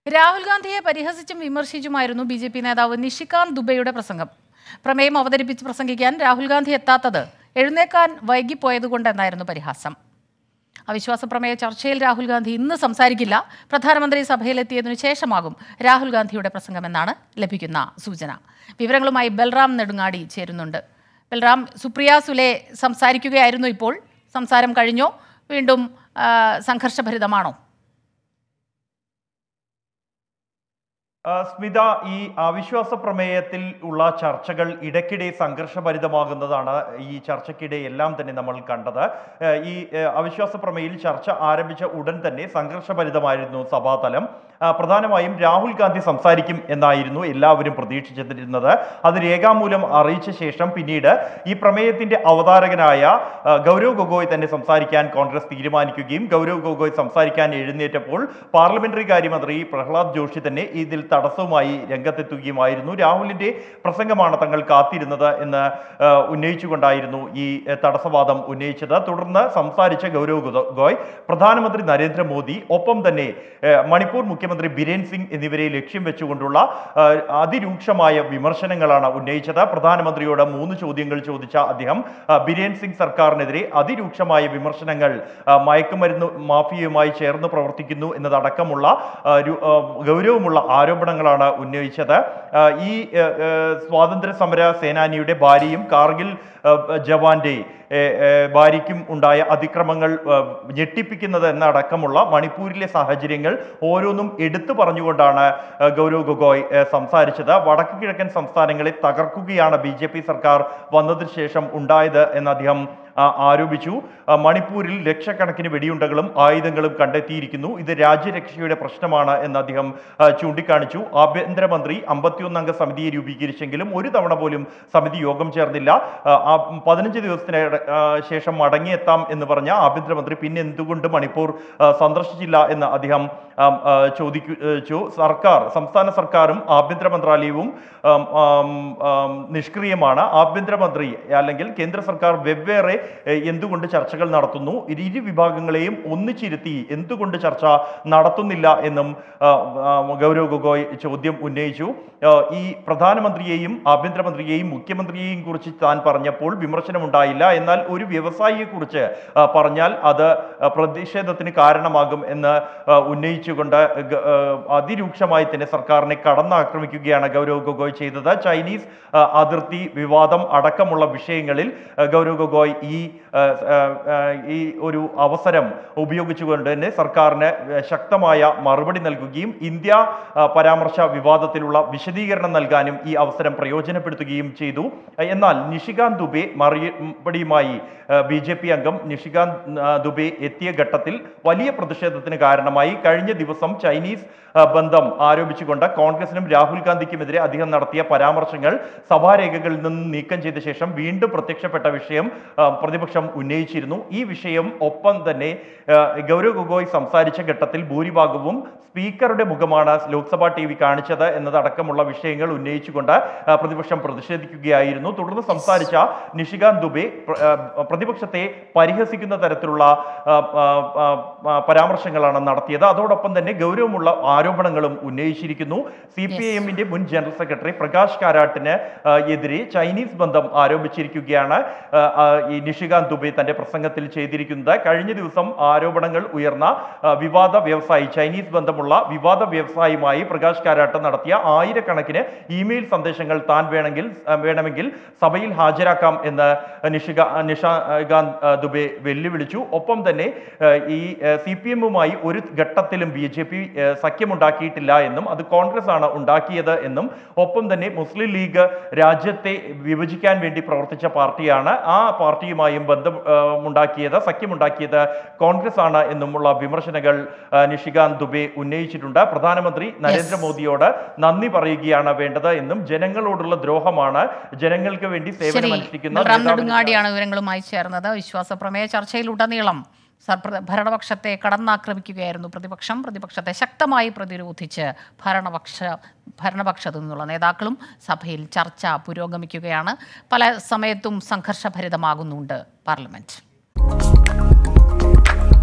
രാഹുൽ ഗാന്ധിയെ പരിഹസിച്ചും വിമർശിച്ചുമായിരുന്നു ബി ജെ പി നേതാവ് നിഷികാന്ത് ദുബെയുടെ പ്രസംഗം പ്രമേയം അവതരിപ്പിച്ച് പ്രസംഗിക്കാൻ രാഹുൽ ഗാന്ധി എത്താത്തത് എഴുന്നേക്കാൻ വൈകിപ്പോയതുകൊണ്ടെന്നായിരുന്നു പരിഹാസം അവിശ്വാസ പ്രമേയ ചർച്ചയിൽ രാഹുൽ ഗാന്ധി ഇന്ന് സംസാരിക്കില്ല പ്രധാനമന്ത്രി സഭയിലെത്തിയതിനു ശേഷമാകും രാഹുൽ ഗാന്ധിയുടെ പ്രസംഗമെന്നാണ് ലഭിക്കുന്ന സൂചന വിവരങ്ങളുമായി ബൽറാം നെടുങ്ങാടി ചേരുന്നുണ്ട് ബൽറാം സുപ്രിയ സുലെ സംസാരിക്കുകയായിരുന്നു ഇപ്പോൾ സംസാരം കഴിഞ്ഞോ വീണ്ടും ആ, സംഘർഷഭരിതമാണോ ആ, സ്മിത ഈ അവിശ്വാസ പ്രമേയത്തിൽ ഉള്ള ചർച്ചകൾ ഇടയ്ക്കിടെ സംഘർഷഭരിതമാകുന്നതാണ് ഈ ചർച്ചയ്ക്കിടെ എല്ലാം തന്നെ നമ്മൾ കണ്ടത് ഏ, ഈ ഏ, അവിശ്വാസ പ്രമേയിൽ ചർച്ച ആരംഭിച്ച ഉടൻ തന്നെ സംഘർഷഭരിതമായിരുന്നു സഭാതലം ആ, പ്രധാനമായും രാഹുൽ ഗാന്ധി സംസാരിക്കും എന്നായിരുന്നു എല്ലാവരും പ്രതീക്ഷിച്ചിരുന്നത് അത് രേഖാമൂലം അറിയിച്ച ശേഷം പിന്നീട് ഈ പ്രമേയത്തിന്റെ അവതാരകനായ ആ, ഗൗരവ് ഗൊഗോയ് തന്നെ സംസാരിക്കാൻ കോൺഗ്രസ് തീരുമാനിക്കുകയും ഗൗരവ് ഗൊഗോയ് സംസാരിക്കാൻ എഴുന്നേറ്റപ്പോൾ പാർലമെന്ററി കാര്യമന്ത്രി പ്രഹ്ലാദ് ജോഷി തന്നെ ഇതിൽ തടസ്സവുമായി രംഗത്തെത്തുകയുമായിരുന്നു രാഹുലിന്റെ പ്രസംഗമാണ് തങ്ങൾ കാത്തിരുന്നത് എന്ന് ആ, ഉന്നയിച്ചുകൊണ്ടായിരുന്നു ഈ ആ, തടസ്സവാദം ഉന്നയിച്ചത് തുടർന്ന് സംസാരിച്ച ഗൗരവ് ഗൊഗോയ് പ്രധാനമന്ത്രി നരേന്ദ്രമോദി ഒപ്പം തന്നെ ആ, മണിപ്പൂർ മുഖ്യമന്ത്രി ബിരേൻ സിംഗ് എന്നിവരെ ലക്ഷ്യം വെച്ചുകൊണ്ടുള്ള ആ, അതിരൂക്ഷമായ വിമർശനങ്ങളാണ് ഉന്നയിച്ചത് പ്രധാനമന്ത്രിയോട് മൂന്ന് ചോദ്യങ്ങൾ ചോദിച്ച അദ്ദേഹം ആ, ബിരേൻ സിംഗ് സർക്കാരിനെതിരെ അതിരൂക്ഷമായ വിമർശനങ്ങൾ ആ, മയക്കുമരുന്ന് മാഫിയയുമായി ചേർന്ന് പ്രവർത്തിക്കുന്നു എന്നതടക്കമുള്ള ആ, രു- ആ, ഗൗരവമുള്ള ആരോപണങ്ങളാണ് ഉന്നയിച്ചത് ആ, ഈ ആ, ആ, സ്വാതന്ത്ര്യ സമര സേനാനിയുടെ ഭാര്യയും കാർഗിൽ ആ, ജവാന്റെ ഏ, ഏ, ഭാര്യയ്ക്കും ഉണ്ടായ അതിക്രമങ്ങൾ ആ, ഞെട്ടിപ്പിക്കുന്നത് എന്നടക്കമുള്ള മണിപ്പൂരിലെ സാഹചര്യങ്ങൾ ഓരോന്നും എടുത്തു പറഞ്ഞുകൊണ്ടാണ് ആ, ഗൗരവ് ഗൊഗോയ് ഏ, സംസാരിച്ചത് വടക്ക് കിഴക്കൻ സംസ്ഥാനങ്ങളെ തകർക്കുകയാണ് ബി ജെ പി സർക്കാർ വന്നതിന് ശേഷം ഉണ്ടായത് എന്ന് അദ്ദേഹം ആ, ആരോപിച്ചു ആ, മണിപ്പൂരിൽ ലക്ഷക്കണക്കിന് വെടിയുണ്ടകളും ആയുധങ്ങളും കണ്ടെത്തിയിരിക്കുന്നു ഇത് രാജ്യരക്ഷയുടെ പ്രശ്നമാണ് എന്ന് അദ്ദേഹം ആ, ചൂണ്ടിക്കാണിച്ചു ആഭ്യന്തരമന്ത്രി അമ്പത്തിയൊന്നംഗ സമിതിയെ രൂപീകരിച്ചെങ്കിലും ഒരു തവണ പോലും സമിതി യോഗം ചേർന്നില്ല ആ, ആ, പതിനഞ്ച് ദിവസത്തിന് ആ, ശേഷം മടങ്ങിയെത്താം എന്ന് പറഞ്ഞ ആഭ്യന്തരമന്ത്രി പിന്നെ എന്തുകൊണ്ട് മണിപ്പൂർ ആ, സന്ദർശിച്ചില്ല എന്ന് അദ്ദേഹം ആം, ആ, ചോദിച്ചു സർക്കാർ സംസ്ഥാന സർക്കാരും ആഭ്യന്തര മന്ത്രാലയവും ആം, ആം, ആം, നിഷ്ക്രിയമാണ് ആഭ്യന്തരമന്ത്രി അല്ലെങ്കിൽ കേന്ദ്ര സർക്കാർ വെവ്വേറെ എ, എന്തുകൊണ്ട് ചർച്ചകൾ നടത്തുന്നു ഇരു ഇരു വിഭാഗങ്ങളെയും ഒന്നിച്ചിരുത്തി എന്തുകൊണ്ട് ചർച്ച നടത്തുന്നില്ല എന്നും ആ, ആ, ഗൗരവ് ഗൊഗോയ് ചോദ്യം ഉന്നയിച്ചു ആ, ഈ പ്രധാനമന്ത്രിയെയും ആഭ്യന്തരമന്ത്രിയെയും മുഖ്യമന്ത്രിയെയും കുറിച്ച് താൻ പറഞ്ഞപ്പോൾ വിമർശനമുണ്ടായില്ല എന്നാൽ ഒരു വ്യവസായിയെ കുറിച്ച് പറഞ്ഞാൽ അത് ആ, പ്രതിഷേധത്തിന് കാരണമാകും എന്ന് ആ, ഉന്നയിച്ചുകൊണ്ട് ഗ- ആ, അതിരൂക്ഷമായി തന്നെ സർക്കാരിനെ കടന്നാക്രമിക്കുകയാണ് ഗൗരവ് ഗൊഗോയ് ചെയ്തത് ചൈനീസ് ആ, അതിർത്തി വിവാദം അടക്കമുള്ള വിഷയങ്ങളിൽ ആ, ഗൗരവ് ഗൊഗോയ് ഈ ആ, ആ, ആ, ഈ ഒരു അവസരം ഉപയോഗിച്ചുകൊണ്ട് തന്നെ സർക്കാരിന് ശക്തമായ മറുപടി നൽകുകയും ഇന്ത്യ ആ, പരാമർശ വിവാദത്തിലുള്ള വിശദീകരണം നൽകാനും ഈ അവസരം പ്രയോജനപ്പെടുത്തുകയും ചെയ്തു എന്നാൽ നിഷികാന്ത് ദുബെ മറുപടിയുമായി ബി ജെ പി അംഗം നിഷികാന്ത് ആ, ദുബെ എത്തിയ ഘട്ടത്തിൽ വലിയ പ്രതിഷേധത്തിന് കാരണമായി കഴിഞ്ഞ ദിവസം ചൈനീസ് ആ, ബന്ധം ആരോപിച്ചുകൊണ്ട് കോൺഗ്രസിനും രാഹുൽ ഗാന്ധിക്കുമെതിരെ അദ്ദേഹം നടത്തിയ പരാമർശങ്ങൾ സഭാരേഖകളിൽ നിന്ന് നീക്കം ചെയ്ത ശേഷം വീണ്ടും പ്രത്യക്ഷപ്പെട്ട വിഷയം ആ, പ്രതിപക്ഷം ഉന്നയിച്ചിരുന്നു ഈ വിഷയം ഒപ്പം തന്നെ ആ, ഗൗരവ് ഗൊഗോയ് സംസാരിച്ച ഘട്ടത്തിൽ ഭൂരിഭാഗവും സ്പീക്കറുടെ മുഖമാണ് ലോക്സഭാ ടി വി കാണിച്ചത് എന്നതടക്കമുള്ള വിഷയങ്ങൾ ഉന്നയിച്ചുകൊണ്ട് ആ, പ്രതിപക്ഷം പ്രതിഷേധിക്കുകയായിരുന്നു തുടർന്ന് സംസാരിച്ച നിഷികാന്ത് ദുബെ പ്ര- ആ, പ്രതിപക്ഷത്തെ പരിഹസിക്കുന്ന തരത്തിലുള്ള ആ, ആ, ആ, ആ, പരാമർശങ്ങളാണ് നടത്തിയത് അതോടൊപ്പം തന്നെ ഗൗരവമുള്ള ആരോപണങ്ങളും ഉന്നയിച്ചിരിക്കുന്നു സി പി ഐ എമ്മിന്റെ മുൻ ജനറൽ സെക്രട്ടറി പ്രകാശ് കാരാട്ടിന് ആ, എതിരെ ചൈനീസ് ബന്ധം ആരോപിച്ചിരിക്കുകയാണ് ആ, ആ, ഈ നിഷികാന്ത് ദുബെ തന്റെ പ്രസംഗത്തിൽ ചെയ്തിരിക്കുന്നത് കഴിഞ്ഞ ദിവസം ആരോപണങ്ങൾ ഉയർന്ന ആ, വിവാദ വ്യവസായി ചൈനീസ് ബന്ധമുള്ള വിവാദ വ്യവസായിയുമായി പ്രകാശ് കാരാട്ട് നടത്തിയ ആയിരക്കണക്കിന് ഇമെയിൽ സന്ദേശങ്ങൾ താൻ വേണമെങ്കിൽ ആ, വേണമെങ്കിൽ സഭയിൽ ഹാജരാക്കാം എന്ന് നിഷിക നിഷാകാന്ത് ആ, ദുബെ വെല്ലുവിളിച്ചു ഒപ്പം തന്നെ ആ, ഈ സി പി എമ്മുമായി ഒരു ഘട്ടത്തിലും ബി ജെ പി സഖ്യമുണ്ടാക്കിയിട്ടില്ല എന്നും അത് കോൺഗ്രസ് ആണ് ഉണ്ടാക്കിയത് എന്നും ഒപ്പം തന്നെ മുസ്ലിം ലീഗ് രാജ്യത്തെ വിഭജിക്കാൻ വേണ്ടി പ്രവർത്തിച്ച പാർട്ടിയാണ് ആ പാർട്ടിയുമായും ബന്ധം ആ, ഉണ്ടാക്കിയത് സഖ്യമുണ്ടാക്കിയത് കോൺഗ്രസ് ആണ് എന്നുമുള്ള വിമർശനങ്ങൾ ആ, നിഷികാന്ത് ദുബെ ഉന്നയിച്ചിട്ടുണ്ട് പ്രധാനമന്ത്രി നരേന്ദ്രമോദിയോട് നന്ദി പറയുകയാണ് വേണ്ടത് എന്നും ജനങ്ങളോടുള്ള ദ്രോഹമാണ് ജനങ്ങൾക്ക് വേണ്ടി ശരി സേവനമനുഷ്ഠിക്കുന്ന ബൽറാം നേതാവിന് നെടുങ്ങാടിയാണ് വിവരങ്ങളുമായി ചേർന്നത് വിശ്വാസ പ്രമേയ ചർച്ചയിലുടനീളം സർപ്ര- ഭരണപക്ഷത്തെ കടന്നാക്രമിക്കുകയായിരുന്നു പ്രതിപക്ഷം പ്രതിപക്ഷത്തെ ശക്തമായി പ്രതിരോധിച്ച് ഭരണപക്ഷ ഭരണപക്ഷത്തു നിന്നുള്ള നേതാക്കളും സഭയിൽ ചർച്ച പുരോഗമിക്കുകയാണ് പല സമയത്തും സംഘർഷഭരിതമാകുന്നുണ്ട് പാർലമെന്റ്